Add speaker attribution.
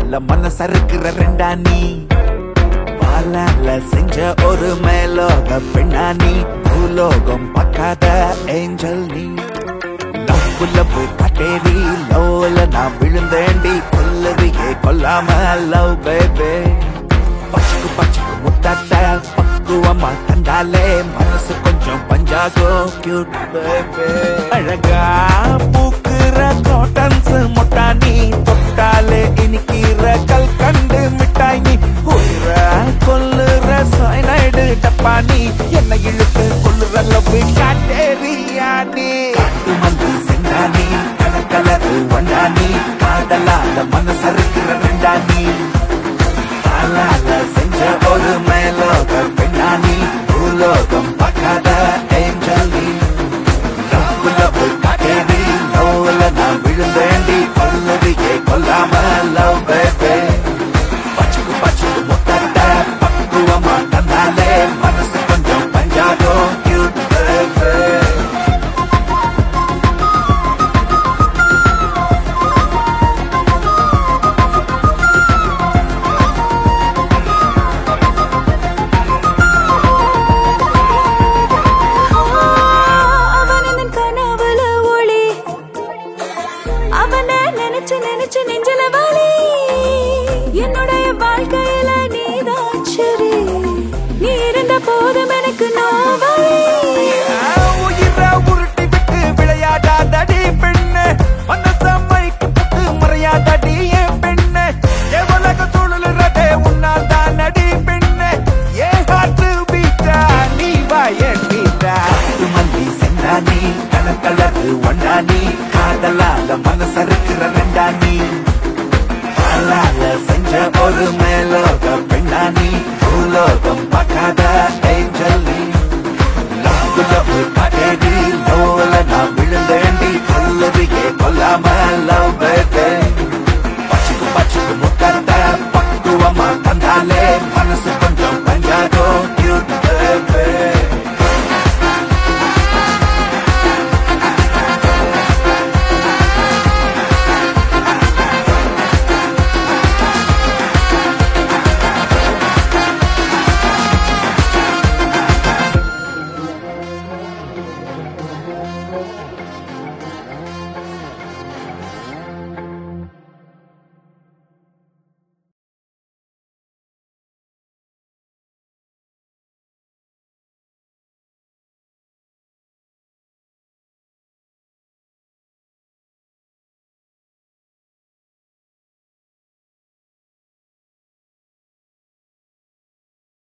Speaker 1: காதலால மனசறுக்கிற ரெண்டா நீ பாலால செஞ்ச ஒரு மேலோக பெண்ணா நீ பூலோகம் பார்க்காத ஏஞ்சல் நீ லவ் லவ் கட்டேரி லவ்ல நான் விழுந்தேண்டி கொல்லறியே கொல்லாம லவ் பேபே பச்சுக்கு பச்சுக்கு முத்தாத்த பக்குவமா தந்தாலே மனசு கொஞ்சம் பஞ்சாகும் கியூட் பேபே அழகா பூக்குற காட்டன்ஸ் மொட்டா நீ தொட்டாலே இனிக்கிற கல் கண்டு மிட்டாய் நீ உயிர கொல்லுற சைனைடு டப்பா நீ என்ன இழுத்து கொல்லுற லவ் காட்டேரியா நீ காட்டு மந்து சென்றா நீ கலரு வண்டா நீ காதலால மனசறுக்கிற ரெண்டா நீ காலால செஞ்ச ஒரு மேலோக பெண்ணானி பூலோகம் பார்க்காத ஏஞ்சல் நீ லவ்ல போய் காட்டேரி லவ்ல நான் விழுந்தேண்டி கொல்லறியே கொல்லாம லவ் பேபே பச்சுக்கு பச்சுக்கு முத்தட்ட பக்குவமா தந்தாலே மனசு கொஞ்சம் பஞ்சாகும் கியூட் பேபே
Speaker 2: அவனதன் கனவுல ஒளி அவனை நினைச்சு நினைச்சு நெஞ்சல வலி என்னுடைய வாழ்க்கையில நீதான் சரி நீ இருந்த போதும் எனக்கு நோவலி
Speaker 1: உயிரை உருட்டி விட்டு விளையாடாதடி பெண்ணு மனச மழிக்கு புட்டு மறையாதடி என் பெண்ணு என் உலக சூழலுறதே உன்னால் தான் அடி பெண்ணு ஏன் காற்று பீட்டா நீ வாயன் பீட்டா மல்லி சென்றா நீ கலக்கலரு ஒண்டா நீ காதலால மனசறுக்கிற ரெண்டா நீ காலால செஞ்ச ஒரு மேலோக பெண்ணா நீ பூலோகம் பார்க்காத ஏஞ்சல் நீ லவ் லவ் காட்டேடி லவ்ல நான் விழுந்தேண்டி கொல்லறியே கொல்லாம லவ் பேபே பச்சுக்கு பச்சுக்கு முத்தத்த பக்குவமா தந்தாலே மனசு கொஞ்சம் பஞ்சாதோ கியூட் பேபே